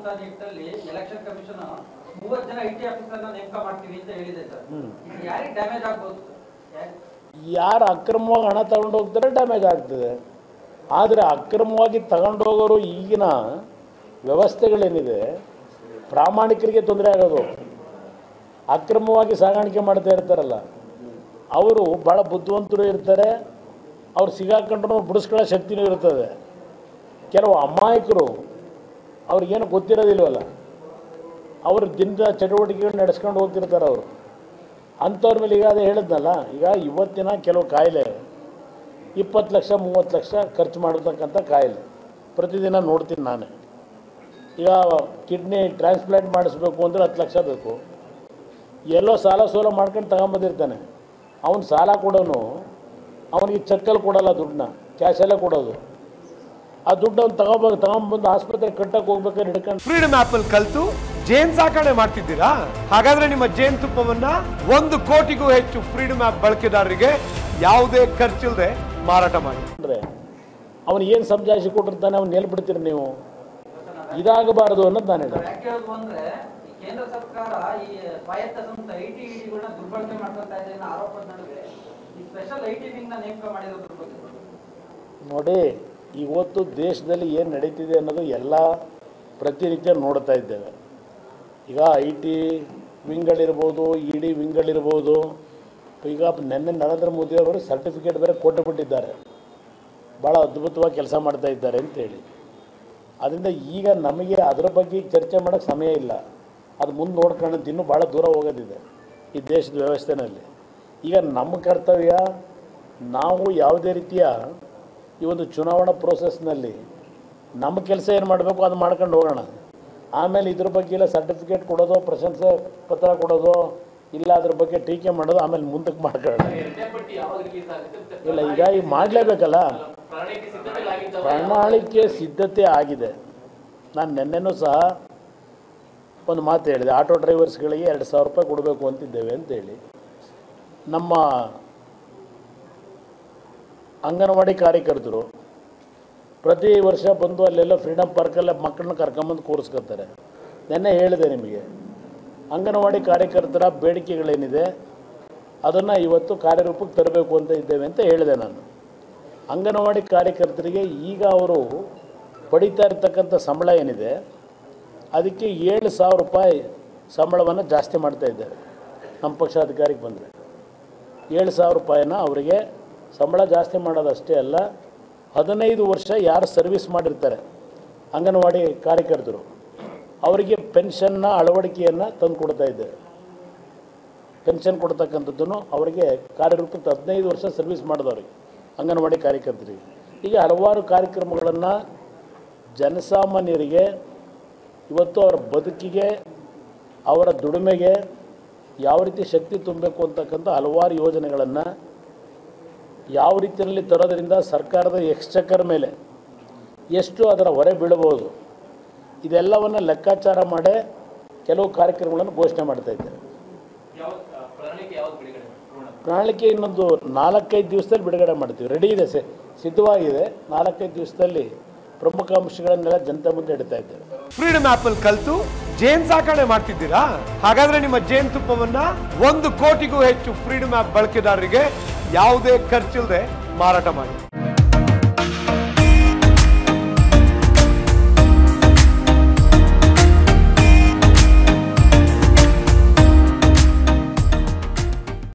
ಮಾಡುವಂತ ನಿಟ್ಟಿನಲ್ಲಿ election commission ಮೂವತ್ತು ಜನ ಐ ಟಿ ಆಫೀಸರ್ನ ನೇಮಕ ಮಾಡ್ತೀವಿ ಅಂತ ಹೇಳಿದೆ ಸರ್ ಇದು ಯಾರಿಗೆ ಡ್ಯಾಮೇಜ್ ಆಗ್ಬೋದು ಯಾಕ್- ಯಾರು ಅಕ್ರಮವಾಗಿ ಹಣ ತಗೊಂಡು ಹೋಗ್ತಾರೆ ಡ್ಯಾಮೇಜ್ ಆಗ್ತದೆ ಆದರೆ ಅಕ್ರಮವಾಗಿ ತಗೊಂಡು ಹೋಗೋರು ಈಗಿನ ವ್ಯವಸ್ಥೆಗಳೇನಿದೆ ಪ್ರಾಮಾಣಿಕರಿಗೆ ತೊಂದರೆ ಆಗೋದು ಅಕ್ರಮವಾಗಿ ಸಾಗಾಣಿಕೆ ಮಾಡ್ತಾ ಇರ್ತಾರಲ್ಲ ಅವರು ಭಾಳ ಬುದ್ಧಿವಂತರು ಇರ್ತಾರೆ ಅವ್ರು ಸಿಗಾಕೊಂಡ್ರು ಬಿಡಿಸ್ಕೊಳ್ಳೋ ಶಕ್ತಿನೂ ಇರ್ತದೆ ಕೆಲವು ಅಮಾಯಕರು ಅವ್ರಿಗೇನು ಗೊತ್ತಿರೋದಿಲ್ವಲ್ಲ ಅವ್ರ ದಿನದ ಚಟುವಟಿಕೆಗಳು ನಡೆಸ್ಕೊಂಡು ಹೋಗ್ತಿರ್ತಾರೆ ಅವರು ಅಂಥವ್ರ ಮೇಲೆ ಈಗ ಅದೇ ಹೇಳಿದ್ನಲ್ಲ ಈಗ ಇವತ್ತಿನ ಕೆಲವು ಕಾಯಿಲೆ ಇಪ್ಪತ್ತು ಲಕ್ಷ ಮೂವತ್ತು ಲಕ್ಷ ಖರ್ಚು ಮಾಡತಕ್ಕಂಥ ಕಾಯಿಲೆ ಪ್ರತಿದಿನ ನೋಡ್ತೀನಿ ನಾನು ಈಗ ಕಿಡ್ನಿ ಟ್ರಾನ್ಸ್ಪ್ಲಾಂಟ್ ಮಾಡಿಸ್ಬೇಕು ಅಂದರೆ ಹತ್ತು ಲಕ್ಷ ಬೇಕು ಎಲ್ಲೋ ಸಾಲ ಸೋಲ ಮಾಡ್ಕೊಂಡು ತಗೊಂಬಂದಿರ್ತಾನೆ ಅವನು ಸಾಲ ಕೊಡೋನು ಅವನಿಗೆ ಚೆಕ್ಕಲ್ಲಿ ಕೊಡಲ್ಲ ದುಡ್ಡನ್ನ ಕ್ಯಾಶಲ್ಲೇ ಕೊಡೋದು ಆ ದುಡ್ಡು ಅವ್ನು ತಗೊಂಬ ತಗೊಂಬಂದು ಆಸ್ಪತ್ರೆಗೆ ಕಟ್ಟಕ್ಕೆ ಹೋಗ್ಬೇಕಾದ್ರೆ ಹಿಡ್ಕೊಂಡು ಫ್ರೀಡಮ್ ಆಪ್ ಅಲ್ಲಿ ಕಲ್ತು ಜೇನ್ ಸಾಕಣೆ ಮಾಡ್ತಿದ್ದೀರಾ ಹಾಗಾದ್ರೆ ನಿಮ್ಮ ಜೇನ್ ತುಪ್ಪವನ್ನ ಒಂದು ಕೋಟಿಗೂ ಹೆಚ್ಚು ಫ್ರೀಡಮ್ ಆಪ್ ಬಳಕೆದಾರರಿಗೆ ಯಾವುದೇ ಖರ್ಚಿಲ್ಲದೆ ಮಾರಾಟ ಮಾಡಿ ಅಂದರೆ ಅವನು ಏನು ಸಮಜಾಯಿಸಿ ಕೊಟ್ಟಿರ್ತಾನೆ ಅವ್ನು ನೆಲ್ಬಿಡ್ತೀರಿ ನೀವು ಇದಾಗಬಾರದು ಅನ್ನೋದು ನಾನು ಹೇಳಿದೆ ಯಾಕೆ ಹೇಳೋದು ಅಂದ್ರೆ ಈ ಕೇಂದ್ರ ಸರ್ಕಾರ ಈ ಸ್ವಾಯತ್ತ ಸಂಸ್ಥೆ ಐ ಟಿ ಇಡಿಗಳನ್ನ ದುರ್ಬಳಕೆ ಮಾಡ್ಕೊತಾ ಇದೆ ಅನ್ನೋ ಆರೋಪದ ನಡುವೆ ಈ ಸ್ಪೆಷಲ್ ಐ ಟಿ ವಿಂಗ್ ನ ನೇಮಕ ಮಾಡಿರೋದ್ರ ಬಗ್ಗೆ ನೋಡಿ ಇವತ್ತು ದೇಶದಲ್ಲಿ ಏನು ನಡೀತಿದೆ ಅನ್ನೋದು ಎಲ್ಲ ಪ್ರತಿನಿತ್ಯ ನೋಡ್ತಾ ಇದ್ದೇವೆ ಈಗ ಐ ಟಿ ವಿಂಗ್ಗಳಿರ್ಬೋದು ಇ ಡಿ ವಿಂಗ್ಗಳಿರ್ಬೋದು ಈಗ ನಿನ್ನೆ ನರೇಂದ್ರ ಮೋದಿ ಅವರು ಸರ್ಟಿಫಿಕೇಟ್ ಬೇರೆ ಕೊಟ್ಟು ಬಿಟ್ಟಿದ್ದಾರೆ ಭಾಳ ಅದ್ಭುತವಾಗಿ ಕೆಲಸ ಮಾಡ್ತಾ ಇದ್ದಾರೆ ಅಂತೇಳಿ ಅದರಿಂದ ಈಗ ನಮಗೆ ಅದರ ಬಗ್ಗೆ ಚರ್ಚೆ ಮಾಡೋಕ್ಕೆ ಸಮಯ ಇಲ್ಲ ಅದು ಮುಂದೆ ನೋಡ್ಕೊಂಡು ಇನ್ನೂ ಭಾಳ ದೂರ ಹೋಗೋದಿದೆ ಈ ದೇಶದ ವ್ಯವಸ್ಥೆನಲ್ಲಿ ಈಗ ನಮ್ಮ ಕರ್ತವ್ಯ ನಾವು ಯಾವುದೇ ರೀತಿಯ ಈ ಒಂದು ಚುನಾವಣಾ ಪ್ರೋಸೆಸ್ನಲ್ಲಿ ನಮ್ಮ ಕೆಲಸ ಏನು ಮಾಡಬೇಕು ಅದು ಮಾಡ್ಕೊಂಡು ಹೋಗೋಣ ಆಮೇಲೆ ಇದ್ರ ಬಗ್ಗೆ ಎಲ್ಲ ಸರ್ಟಿಫಿಕೇಟ್ ಕೊಡೋದು ಪ್ರಶಂಸೆ ಪತ್ರ ಕೊಡೋದು ಇಲ್ಲ ಅದ್ರ ಬಗ್ಗೆ ಟೀಕೆ ಮಾಡೋದು ಆಮೇಲೆ ಮುಂದಕ್ಕೆ ಮಾಡ್ಕೊಳ್ಳೋಣ ಇಲ್ಲ ಈಗ ಈಗ ಮಾಡಲೇಬೇಕಲ್ಲ ಪ್ರಣಾಳಿಕೆ ಸಿದ್ಧತೆ ಆಗಿದೆ ನಾನು ನಿನ್ನೆನೂ ಸಹ ಒಂದು ಮಾತು ಹೇಳಿದೆ ಆಟೋ ಡ್ರೈವರ್ಸ್ಗಳಿಗೆ ಎರಡು ಸಾವಿರ ರೂಪಾಯಿ ಕೊಡಬೇಕು ಅಂತಿದ್ದೇವೆ ಅಂತೇಳಿ ನಮ್ಮ ಅಂಗನವಾಡಿ ಕಾರ್ಯಕರ್ತರು ಪ್ರತಿ ವರ್ಷ ಬಂದು ಅಲ್ಲೆಲ್ಲ ಫ್ರೀಡಮ್ ಪಾರ್ಕಲ್ಲೇ ಮಕ್ಕಳನ್ನ ಕರ್ಕೊಂಬಂದು ಕೂರಿಸ್ಕೊತಾರೆ ನೆನ್ನೆ ಹೇಳಿದೆ ನಿಮಗೆ ಅಂಗನವಾಡಿ ಕಾರ್ಯಕರ್ತರ ಬೇಡಿಕೆಗಳೇನಿದೆ ಅದನ್ನು ಇವತ್ತು ಕಾರ್ಯರೂಪಕ್ಕೆ ತರಬೇಕು ಅಂತ ಇದ್ದೇವೆ ಅಂತ ಹೇಳಿದೆ ನಾನು ಅಂಗನವಾಡಿ ಕಾರ್ಯಕರ್ತರಿಗೆ ಈಗ ಅವರು ಪಡಿತಾ ಇರ್ತಕ್ಕಂಥ ಸಂಬಳ ಏನಿದೆ ಅದಕ್ಕೆ ಏಳು ಸಾವಿರ ರೂಪಾಯಿ ಸಂಬಳವನ್ನು ಜಾಸ್ತಿ ಮಾಡ್ತಾ ಇದ್ದೇವೆ ನಮ್ಮ ಪಕ್ಷ ಅಧಿಕಾರಕ್ಕೆ ಬಂದರೆ ಏಳು ಸಾವಿರ ರೂಪಾಯಿನ ಅವರಿಗೆ ಸಂಬಳ ಜಾಸ್ತಿ ಮಾಡೋದಷ್ಟೇ ಅಲ್ಲ ಹದಿನೈದು ವರ್ಷ ಯಾರು ಸರ್ವಿಸ್ ಮಾಡಿರ್ತಾರೆ ಅಂಗನವಾಡಿ ಕಾರ್ಯಕರ್ತರು ಅವರಿಗೆ ಪೆನ್ಷನ್ನ ಅಳವಡಿಕೆಯನ್ನು ತಂದು ಕೊಡ್ತಾ ಇದ್ದೇವೆ ಪೆನ್ಷನ್ ಕೊಡ್ತಕ್ಕಂಥದ್ದನ್ನು ಅವರಿಗೆ ಕಾರ್ಯರೂಪಕ್ಕೆ ಹದಿನೈದು ವರ್ಷ ಸರ್ವಿಸ್ ಮಾಡಿದವ್ರಿಗೆ ಅಂಗನವಾಡಿ ಕಾರ್ಯಕರ್ತರಿಗೆ ಹೀಗೆ ಹಲವಾರು ಕಾರ್ಯಕ್ರಮಗಳನ್ನು ಜನಸಾಮಾನ್ಯರಿಗೆ ಇವತ್ತು ಅವರ ಬದುಕಿಗೆ ಅವರ ದುಡಿಮೆಗೆ ಯಾವ ರೀತಿ ಶಕ್ತಿ ತುಂಬಬೇಕು ಅಂತಕ್ಕಂಥ ಹಲವಾರು ಯೋಜನೆಗಳನ್ನು ಯಾವ ರೀತಿಯಲ್ಲಿ ತರೋದರಿಂದ ಸರ್ಕಾರದ ಎಕ್ಸ್ಚಕ್ಕರ್ ಮೇಲೆ ಎಷ್ಟು ಅದರ ಹೊರೆ ಬೀಳಬಹುದು ಇದೆಲ್ಲವನ್ನು ಲೆಕ್ಕಾಚಾರ ಮಾಡೇ ಕೆಲವು ಕಾರ್ಯಕ್ರಮಗಳನ್ನು ಘೋಷಣೆ ಮಾಡ್ತಾ ಇದ್ದಾರೆ ಪ್ರಣಾಳಿಕೆ ಇನ್ನೊಂದು ನಾಲ್ಕೈದು ದಿವಸದಲ್ಲಿ ಬಿಡುಗಡೆ ಮಾಡ್ತೀವಿ ರೆಡಿ ಇದೆ ಸೆ ಸಿದ್ಧವಾಗಿದೆ ನಾಲ್ಕೈದು ದಿವಸದಲ್ಲಿ ಪ್ರಮುಖ ಅಂಶಗಳನ್ನೆಲ್ಲ ಜನತೆ ಮುಂದೆ ಇಡ್ತಾ ಇದ್ದೇವೆ ಫ್ರೀಡಮ್ ಆಪ್ ಅಲ್ಲಿ ಕಲ್ತು ಜೇನ್ ಸಾಕಣೆ ಮಾಡ್ತಿದ್ದೀರಾ ಹಾಗಾದ್ರೆ ನಿಮ್ಮ ಜೇನ್ ತುಪ್ಪವನ್ನ ಒಂದು ಕೋಟಿಗೂ ಹೆಚ್ಚು ಫ್ರೀಡಮ್ ಆಪ್ ಬಳಕೆದಾರರಿಗೆ ಯಾವುದೇ ಖರ್ಚಿಲ್ಲದೆ ಮಾರಾಟ ಮಾಡಿ